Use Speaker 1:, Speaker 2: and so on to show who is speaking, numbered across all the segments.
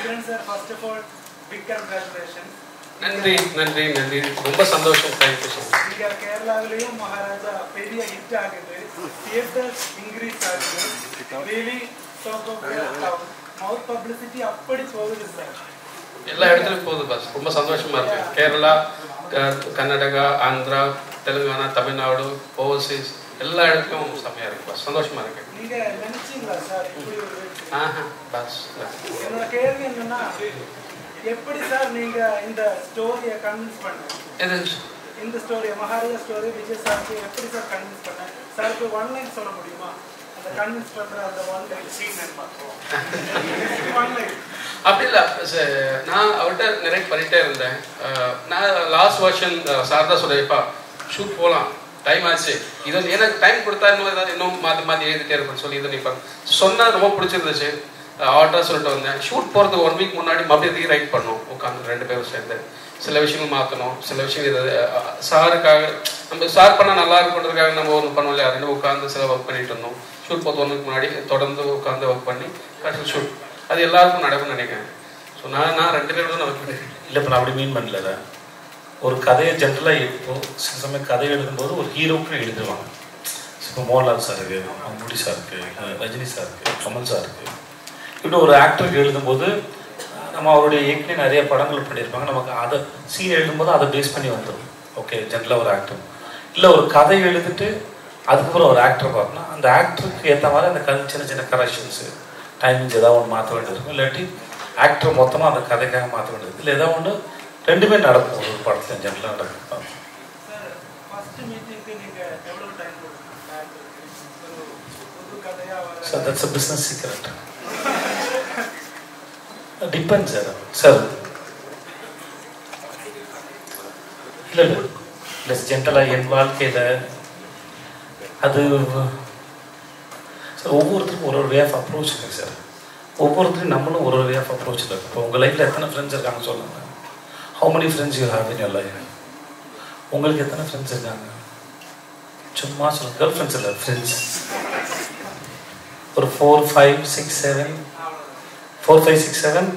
Speaker 1: Kiran sir first of all big congratulation
Speaker 2: நன்றி நன்றி நன்றி ரொம்ப சந்தோஷம் தேங்க்யூ ஸோ மச்
Speaker 1: இங்க கேரளாவிலையும் மகாராஜா பெரிய ஹிட் ஆகுது தியேட்டர் இன்க்ரீஸ் ஆகுது ரியலி மவுத் பப்ளிசிட்டி அப்படி போகுது சார்
Speaker 2: எல்லா இடத்துலையும் போகுது பாஸ் ரொம்ப சந்தோஷமா இருக்கு கேரளா க- கர்நாடகா ஆந்திரா தெலுங்கானா தமிழ்நாடு ஓவர்சீஸ் எல்லா இடத்துலையும் செம்மையா இருக்கு பாஸ் சந்தோஷமா இருக்கு
Speaker 1: நீங்க நினைச்சீங்களா சார் இப்படி ஒரு வெற்றி?
Speaker 2: ஆஹா பாஸ்
Speaker 1: என்னோட கேள்வி என்னன்னா எப்படி சார் நீங்க இந்த ஸ்டோரியை கன்வின்ஸ் பண்ண
Speaker 2: இது
Speaker 1: இந்த ஸ்டோரி மகாராஜா ஸ்டோரி விஜய் சாருக்கு எப்படி சார் கன்வின்ஸ் பண்ண சாருக்கு ஒன் லைன் சொல்ல முடியுமா அந்த கன்வின்ஸ் பண்ற அந்த one line scene one line
Speaker 2: அப்படி இல்லை நான் அவர்கிட்ட நெரேட் பண்ணிட்டே இருந்தேன் அஹ், நான் லாஸ்ட் வருஷன் சார் தான் சொல்லிப்பா ஷூட் போகலாம் டைம் ஆச்சு இதை எனக்கு டைம் கொடுத்தா இன்னும் ஏதாவது இன்னும் மாற்றி மாற்றி எழுதிட்டே இருப்பேன் சொல்லி இதை நிற்பேன் சொன்னால் ரொம்ப பிடிச்சிருந்துச்சு ஆர்டர் சொல்லிட்டு வந்தேன் ஷூட் போகிறதுக்கு ஒன் வீக் முன்னாடி மறுபடியும் ரைட் பண்ணோம் உட்காந்து ரெண்டு பேரும் சேர்ந்து சில விஷயங்கள் மாற்றணும் சில விஷயங்கள் இது அஹ், சாருக்காக நம்ம சார் பண்ணால் நல்லா இருக்குன்றதுக்காக நம்ம ஒன்று பண்ணோம் இல்லையா ரெண்டு உட்காந்து சில ஒர்க் பண்ணிட்டு இருந்தோம் ஷூட் போகிறது ஒன் வீக் முன்னாடி தொடர்ந்து உட்காந்து ஒர்க் பண்ணி கடைசி ஷூட் அது எல்லாருக்கும் நடக்கும்னு நினைக்கிறேன் ஸோ நான் நான் ரெண்டு பேரும் தான் நான் work பண்ணிருக்கேன்.
Speaker 3: இல்லை இப்போ நான் அப்படி மீன் பண்ணல ஒரு கதையை ஜென்ரலாக இப்போ சில சமயம் கதை எழுதும்போது ஒரு ஹீரோக்கு எழுதுவாங்க இப்போ மோகன்லால் சாருக்கு மம்முடி சாருக்கு ரஜினி சாருக்கு கமல் சாருக்கு இப்படி ஒரு ஆக்டருக்கு எழுதும்போது நம்ம அவருடைய ஏற்கனவே நிறைய படங்கள் பண்ணியிருப்பாங்க நமக்கு அதை சீன் எழுதும்போது அதை பேஸ் பண்ணி வந்துடும் ஓகே ஜென்ரலாக ஒரு ஆக்டர் இல்லை ஒரு கதை எழுதிட்டு அதுக்கப்புறம் ஒரு ஆக்டர் பார்க்கணும் அந்த ஆக்டருக்கு ஏற்ற மாதிரி அந்த கதை சின்ன சின்ன கரெக்ஷன்ஸு டைமிங்ஸ் ஏதாவது ஒன்று மாற்ற வேண்டியது இருக்கும் இல்லாட்டி ஆக்டர் மொத்தமாக அந்த கதைக்காக மாற்ற வேண்டியது இல்லை ஏதாவது ஒன்று ரெண்டுமே நடக்கும் ஒரு படத்தில் ஜென்ரலாக நடக்கும்
Speaker 1: சார் ஃபர்ஸ்ட் மீட்டிங்க்கு நீங்க எவ்வளவு டைம் கொடுத்தீங்க ஒரு புது கதையா
Speaker 3: ஸோ
Speaker 1: வர
Speaker 3: that's uh business secret depend sir sir இல்லை இல்லை இல்லை ஜென்ரலாக என் வாழ்க்கையில் அது சார் ஒவ்வொருத்தருக்கும் ஒரு ஒரு வே ஆஃப் அப்ரோச் இருக்கு சார் ஒவ்வொருத்தரும் நம்மளும் ஒரு ஒரு வே ஆஃப் அப்ரோச் இருக்கு இப்போ உங்கள் லைஃப்பில் எத்தனை ஃப்ரெண்ட்ஸ் இருக்காங்க சொல்லுங்க how many friends you have in your life உங்களுக்கு எத்தனை ஃப்ரெண்ட்ஸ் இருக்காங்க சும்மா சொல்லுங்க கேர்ள் ஃப்ரெண்ட்ஸ் இல்லை ஃப்ரெண்ட்ஸ் ஒரு four five six seven four five six seven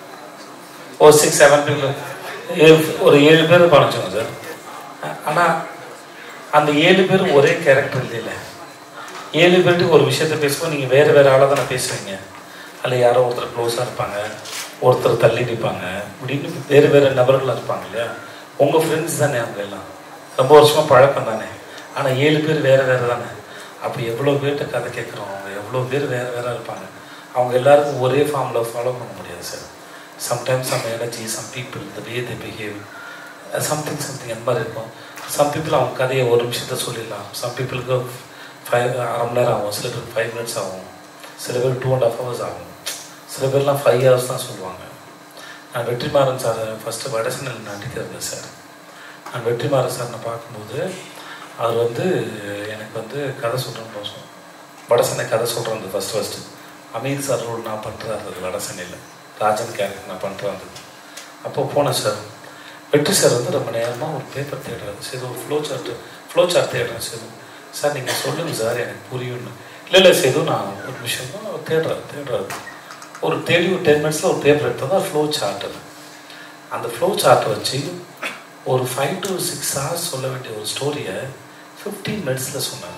Speaker 3: ஒரு சிக்ஸ் செவன் ஏழு ஒரு ஏழு பேர் பழச்சோங்க சார் ஆனால் அந்த ஏழு பேரும் ஒரே கேரக்டர் இல்லை ஏழு பேர்ட்டுக்கு ஒரு விஷயத்த பேசும்போது நீங்கள் வேறு வேறு ஆளாக தானே பேசுவீங்க அதில் யாரோ ஒருத்தர் க்ளோஸாக இருப்பாங்க ஒருத்தர் தள்ளி நிற்பாங்க இப்படின்னு வேறு வேறு நபர்களாக இருப்பாங்க இல்லையா உங்கள் ஃப்ரெண்ட்ஸ் தானே அவங்க எல்லாம் ரொம்ப வருஷமாக பழக்கம் தானே ஆனால் ஏழு பேர் வேறு வேறு தானே அப்போ எவ்வளோ பேர்கிட்ட கதை கேட்குறோம் அவங்க எவ்வளோ பேர் வேறு வேற இருப்பாங்க அவங்க எல்லாருக்கும் ஒரே ஃபார்மில் ஃபாலோ பண்ண முடியாது sir sometimes some energy some people the way they behave something something அந்த மாதிரி இருக்கும் சம் பீப்புள் அவங்க கதையை ஒரு நிமிஷத்தை சொல்லிடலாம் சம் பீப்புளுக்கு ஃபைவ் அரை மணி நேரம் ஆகும் சில பேருக்கு ஃபைவ் மினிட்ஸ் ஆகும் சில பேர் டூ அண்ட் ஹாஃப் ஹவர்ஸ் ஆகும் சில பேர்லாம் ஃபைவ் ஹவர்ஸ் தான் சொல்லுவாங்க நான் வெற்றிமாறன் சார் ஃபஸ்ட்டு வடசனில் நடிக்கிறது சார் நான் வெற்றிமாறன் சார் நான் பார்க்கும்போது அவர் வந்து எனக்கு வந்து கதை சொல்கிறேன்னு கோசம் வடசனை கதை சொல்கிறேன் first first Aamir sir role நான் பண்ணுறாரு அது வடசனையில் ராஜன் கேரக்டர் நான் பண்ணுறேன் அப்போ போனேன் சார் வெற்றி சார் வந்து ரொம்ப நேரமாக ஒரு பேப்பர் தேடுறாரு சரி ஒரு ஃப்ளோ சார்ட் ஃப்ளோ சார்ட் தேடுறேன் சரி சார் நீங்கள் சொல்லுங்கள் சார் எனக்கு புரியும்னு இல்லை இல்லை சேது நான் ஒரு விஷயம் தான் அவர் தேடுறாரு தேடுறாரு ஒரு தேடி ஒரு டென் மினிட்ஸில் ஒரு பேப்பர் எடுத்தால் தான் ஃப்ளோ சார்ட் அது அந்த ஃப்ளோ சார்ட்டை வச்சு ஒரு ஃபைவ் டு சிக்ஸ் ஹவர்ஸ் சொல்ல வேண்டிய ஒரு ஸ்டோரியை ஃபிஃப்டீன் மினிட்ஸில் சொன்னார்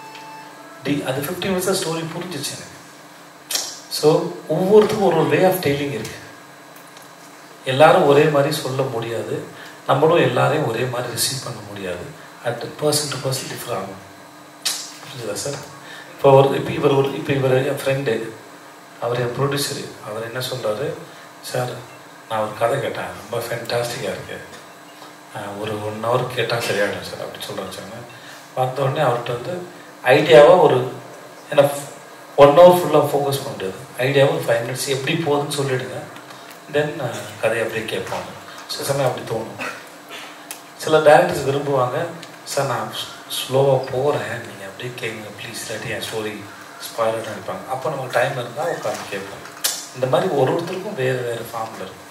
Speaker 3: டி அது ஃபிஃப்டீன் மினிட்ஸில் ஸ்டோரி புரிஞ்சிச்சு எனக்கு ஸோ ஒவ்வொருத்துக்கும் ஒரு ஒரு வே ஆஃப் டெய்லிங் இருக்கு எல்லாரும் ஒரே மாதிரி சொல்ல முடியாது நம்மளும் எல்லாரையும் ஒரே மாதிரி ரிசீவ் பண்ண முடியாது at person to person differ ஆகும் புரிஞ்சுதா சார் இப்போ ஒரு இப்போ இவர் ஒரு இப்போ இவர் என் ஃப்ரெண்டு அவர் என் ப்ரொடியூசரு அவர் என்ன சொல்கிறாரு சார் நான் ஒரு கதை கேட்டேன் ரொம்ப ஃபேன்டாஸ்டிக்காக இருக்கு ஆஹ் ஒரு ஒன் ஹவர் கேட்டால் சரியாயிடும் சார் அப்படி சொல்கிறாரு சொன்னேன் வந்த உடனே அவர்கிட்ட வந்து ஐடியாவாக ஒரு ஏன்னா ஒன் ஹவர் ஃபுல்லாக ஃபோக்கஸ் பண்ண முடியாது ஐடியாவாக ஒரு ஃபைவ் மினிட்ஸ் எப்படி போகுதுன்னு சொல்லிடுங்க தென் கதையை அப்படியே கேட்பாங்க சில சமயம் அப்படி தோணும் சில டேரக்டர்ஸ் விரும்புவாங்க சார் நான் ஸ்லோவாக போகிறேன் நீங்கள் அப்படியே கேட்குங்க ப்ளீஸ் இல்லாட்டி என் ஸ்டோரி ஸ்பாயிலர் நினைப்பாங்க அப்போ நமக்கு டைம் இருந்தால் உட்காந்து கேட்போம் இந்த மாதிரி ஒரு ஒருத்தருக்கும் வேறு வேறு ஃபார்மில் இருக்கும்